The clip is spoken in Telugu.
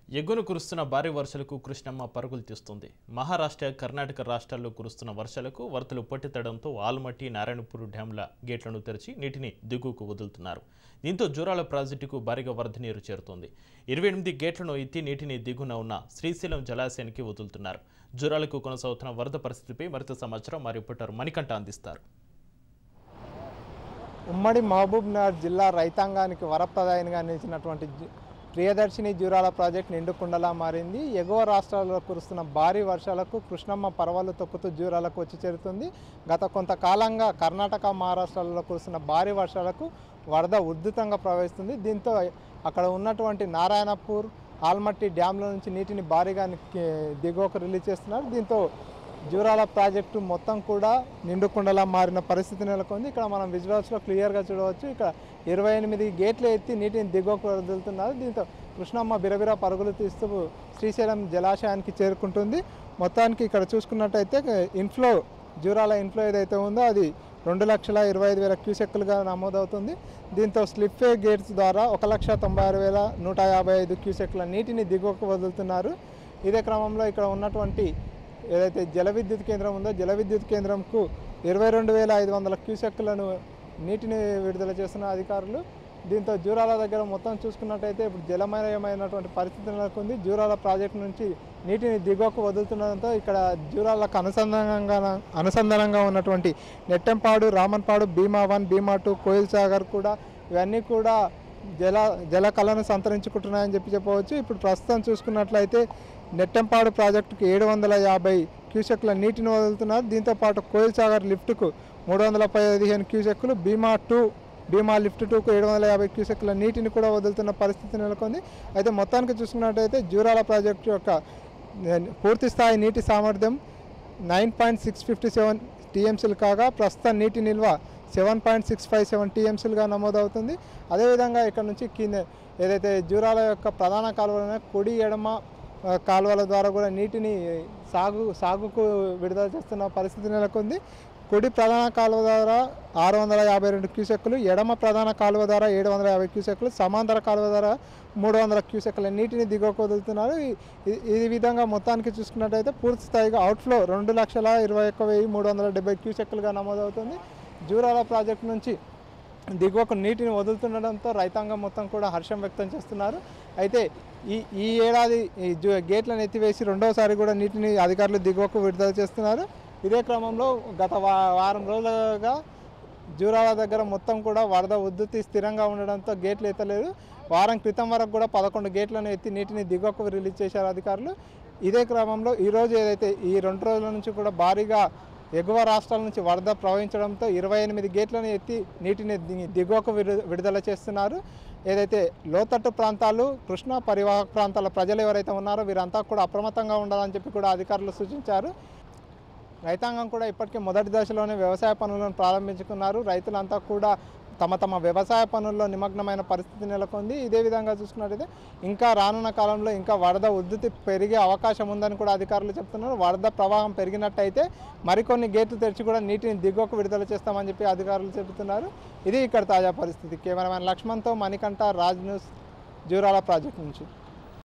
ఎగును కురుస్తున్న భారీ వర్షాలకు కృష్ణమ్మ పరుగులు తీస్తుంది మహారాష్ట్ర కర్ణాటక రాష్ట్రాల్లో కురుస్తున్న వర్షాలకు వరదలు పొట్టెత్తడంతో ఆల్మట్టి నారాయణపూర్ డ్యాంల గేట్లను తెరిచి నీటిని దిగువకు వదులుతున్నారు దీంతో జూరాల ప్రాజెక్టుకు భారీగా వరద నీరు చేరుతోంది ఇరవై ఎనిమిది గేట్లను ఎత్తి నీటిని దిగున ఉన్న శ్రీశైలం జలాశయానికి వదులుతున్నారు జూరాలకు కొనసాగుతున్న వరద పరిస్థితిపై మరింత సమాచారం మా రిపోర్టర్ మణికంఠ అందిస్తారు ఉమ్మడి మహబూబ్ నగర్ జిల్లా రైతాంగానికి వరప్రదాయనిగా నిలిచినటువంటి జు- ప్రియదర్శిని జూరాల ప్రాజెక్ట్ నిండుకుండలా మారింది ఎగువ రాష్ట్రాల్లో కురుస్తున్న భారీ వర్షాలకు కృష్ణమ్మ పర్వాలు తొక్కుతూ జూరాలకు వచ్చి చేరుతుంది గత కొంతకాలంగా కర్ణాటక మహారాష్ట్రాలలో కురుస్తున్న భారీ వర్షాలకు వరద ఉధృతంగా ప్రవహిస్తుంది దీంతో అక్కడ ఉన్నటువంటి నారాయణపూర్ ఆల్మట్టి డ్యాంల నుంచి నీటిని భారీగా ని- దిగువకు రిలీజ్ చేస్తున్నారు దీంతో జూరాల ప్రాజెక్టు మొత్తం కూడా నిండుకుండలా మారిన పరిస్థితి నెలకొంది ఇక్కడ మనం విజువల్స్లో క్లియర్గా చూడవచ్చు ఇక్కడ ఇరవై ఎనిమిది గేట్లు ఎత్తి నీటిని దిగువకు వదులుతున్నారు దీంతో కృష్ణమ్మ బిరబిర పరుగులు తీస్తూ శ్రీశైలం జలాశయానికి చేరుకుంటుంది మొత్తానికి ఇక్కడ చూసుకున్నట్టయితే ఇన్ఫ్లో జూరాల ఇన్ఫ్లో ఏదైతే ఉందో అది రెండు లక్షల ఇరవై ఐదు వేల క్యూసెక్కులుగా నమోదవుతుంది దీంతో స్లిప్వే గేట్స్ ద్వారా ఒక లక్ష తొంభై ఆరు వేల నూట యాభై ఐదు క్యూసెక్ల నీటిని దిగువకు వదులుతున్నారు ఇదే క్రమంలో ఇక్కడ ఉన్నటువంటి ఏదైతే జల విద్యుత్ కేంద్రం ఉందో జల విద్యుత్ కేంద్రంకు ఇరవై రెండు వేల ఐదు వందల క్యూసెక్లను నీటిని విడుదల చేస్తున్న అధికారులు దీంతో జూరాల దగ్గర మొత్తం చూసుకున్నట్టయితే ఇప్పుడు జలమయమైనటువంటి పరిస్థితి నెలకొంది జూరాల ప్రాజెక్టు నుంచి నీటిని దిగువకు వదులుతుండడంతో ఇక్కడ జూరాలకు అనుసంధానంగా అనుసంధానంగా ఉన్నటువంటి నెట్టెంపాడు రామన్పాడు భీమా వన్ భీమా టూ కోయిల్ సాగర్ కూడా ఇవన్నీ కూడా జల జల కళను సంతరించుకుంటున్నాయని చెప్పి చెప్పవచ్చు ఇప్పుడు ప్రస్తుతం చూసుకున్నట్లయితే నెట్టెంపాడు ప్రాజెక్టుకు ఏడు వందల యాభై క్యూసెక్ల నీటిని వదులుతున్నారు దీంతో పాటు కోయిల్ సాగర్ లిఫ్ట్కు మూడు వందల పదిహేను క్యూసెక్లు భీమా టూ భీమా లిఫ్ట్ టూకు ఏడు వందల యాభై క్యూసెక్ల నీటిని కూడా వదులుతున్న పరిస్థితి నెలకొంది అయితే మొత్తానికి చూసుకున్నట్టయితే జూరాల ప్రాజెక్టు యొక్క ఏ, పూర్తి స్థాయి నీటి సామర్థ్యం nine point six fifty seven టీఎంసీలు కాగా ప్రస్తుత నీటి నిల్వ seven point six five seven టీఎంసీలుగా నమోదవుతుంది అదేవిధంగా ఇక్కడ నుంచి కింద ఏదైతే జూరాల యొక్క ప్రధాన కాలువలైన కుడి ఎడమ ఆ, కాలువల ద్వారా కూడా నీటిని సాగు సాగుకు విడుదల చేస్తున్న పరిస్థితి నెలకొంది కుడి ప్రధాన కాలువ ద్వారా ఆరు వందల యాభై రెండు క్యూసెక్కులు ఎడమ ప్రధాన కాలువ ద్వారా ఏడు వందల యాభై క్యూసెక్కులు సమాంతర కాలువ ద్వారా మూడు వందల క్యూసెక్కుల నీటిని దిగువకు వదులుతున్నారు ఈ- ఈ- ఈ విధంగా మొత్తానికి చూసుకున్నట్టయితే పూర్తి స్థాయిగా అవుట్ఫ్లో రెండు లక్షల ఇరవై ఒక్క వెయ్యి మూడు వందల డెబ్బై క్యూసెక్కులుగా నమోదవుతుంది జూరాల ప్రాజెక్టు నుంచి దిగువకు నీటిని వదులుతుండడంతో రైతాంగం మొత్తం కూడా హర్షం వ్యక్తం చేస్తున్నారు అయితే ఈ ఈ ఏడాది ఈ జూ గేట్లను ఎత్తివేసి రెండవసారి కూడా నీటిని అధికారులు దిగువకు విడుదల చేస్తున్నారు ఇదే క్రమంలో గత వా వారం రోజులుగా జూరాల దగ్గర మొత్తం కూడా వరద ఉద్ధృతి స్థిరంగా ఉండడంతో గేట్లు ఎత్తలేదు వారం క్రితం వరకు కూడా పదకొండు గేట్లను ఎత్తి నీటిని దిగువకు రిలీజ్ చేశారు అధికారులు ఇదే క్రమంలో ఈరోజు ఏదైతే ఈ రెండు రోజుల నుంచి కూడా భారీగా ఎగువ రాష్ట్రాల నుంచి వరద ప్రవహించడంతో ఇరవై ఎనిమిది గేట్లను ఎత్తి నీటిని ది- దిగువకు విడు- విడుదల చేస్తున్నారు ఏదైతే లోతట్టు ప్రాంతాలు కృష్ణా పరివాహక ప్రాంతాల ప్రజలు ఎవరైతే ఉన్నారో వీరంతా కూడా అప్రమత్తంగా ఉండాలని చెప్పి కూడా అధికారులు సూచించారు రైతాంగం కూడా ఇప్పటికే మొదటి దశలోనే వ్యవసాయ పనులను ప్రారంభించుకున్నారు రైతులంతా కూడా తమ తమ వ్యవసాయ పనుల్లో నిమగ్నమైన పరిస్థితి నెలకొంది ఇదే విధంగా చూసుకున్నట్టయితే ఇంకా రానున్న కాలంలో ఇంకా వరద ఉద్ధృతి పెరిగే అవకాశం ఉందని కూడా అధికారులు చెప్తున్నారు వరద ప్రవాహం పెరిగినట్టయితే మరికొన్ని గేట్లు తెరిచి కూడా నీటిని దిగువకు విడుదల చేస్తామని చెప్పి అధికారులు చెబుతున్నారు ఇది ఇక్కడ తాజా పరిస్థితి కెమెరామెన్ లక్ష్మణ్తో మణికంఠ రాజ్ న్యూస్ జూరాల ప్రాజెక్ట్ నుంచి